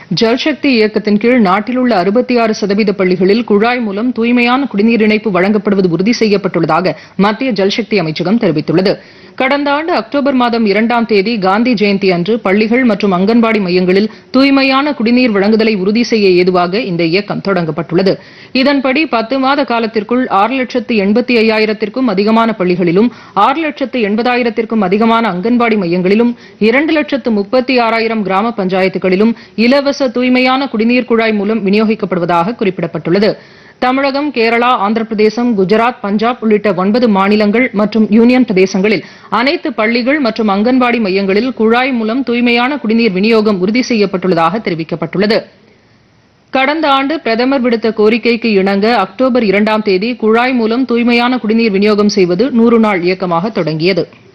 ஜல்சக்தி இயக்கத்தின் கீழ் நாட்டில் உள்ள அறுபத்தி ஆறு சதவீத பள்ளிகளில் குழாய் மூலம் தூய்மையான குடிநீர் இணைப்பு வழங்கப்படுவது உறுதி செய்யப்பட்டுள்ளதாக மத்திய ஜல்சக்தி அமைச்சகம் தெரிவித்துள்ளது கடந்த ஆண்டு அக்டோபர் மாதம் இரண்டாம் தேதி காந்தி ஜெயந்தி அன்று பள்ளிகள் மற்றும் அங்கன்வாடி மையங்களில் தூய்மையான குடிநீர் வழங்குதலை உறுதி செய்ய ஏதுவாக இந்த இயக்கம் தொடங்கப்பட்டுள்ளது இதன்படி பத்து மாத காலத்திற்குள் ஆறு லட்சத்து எண்பத்தி ஐயாயிரத்திற்கும் அதிகமான பள்ளிகளிலும் ஆறு லட்சத்து எண்பதாயிரத்திற்கும் அதிகமான அங்கன்வாடி மையங்களிலும் இரண்டு லட்சத்து முப்பத்தி ஆறாயிரம் கிராம பஞ்சாயத்துகளிலும் இலவச தூய்மையான குடிநீர் குழாய் மூலம் விநியோகிக்கப்படுவதாக குறிப்பிடப்பட்டுள்ளது தமிழகம் கேரளா ஆந்திர பிரதேசம் குஜராத் பஞ்சாப் உள்ளிட்ட ஒன்பது மாநிலங்கள் மற்றும் யூனியன் பிரதேசங்களில் அனைத்து பள்ளிகள் மற்றும் அங்கன்வாடி மையங்களில் குழாய் மூலம் தூய்மையான குடிநீர் விநியோகம் உறுதி செய்யப்பட்டுள்ளதாக தெரிவிக்கப்பட்டுள்ளது கடந்த ஆண்டு பிரதமர் விடுத்த கோரிக்கைக்கு இணங்க அக்டோபர் இரண்டாம் தேதி குழாய் மூலம் தூய்மையான குடிநீர் விநியோகம் செய்வது நூறு நாள் இயக்கமாக தொடங்கியது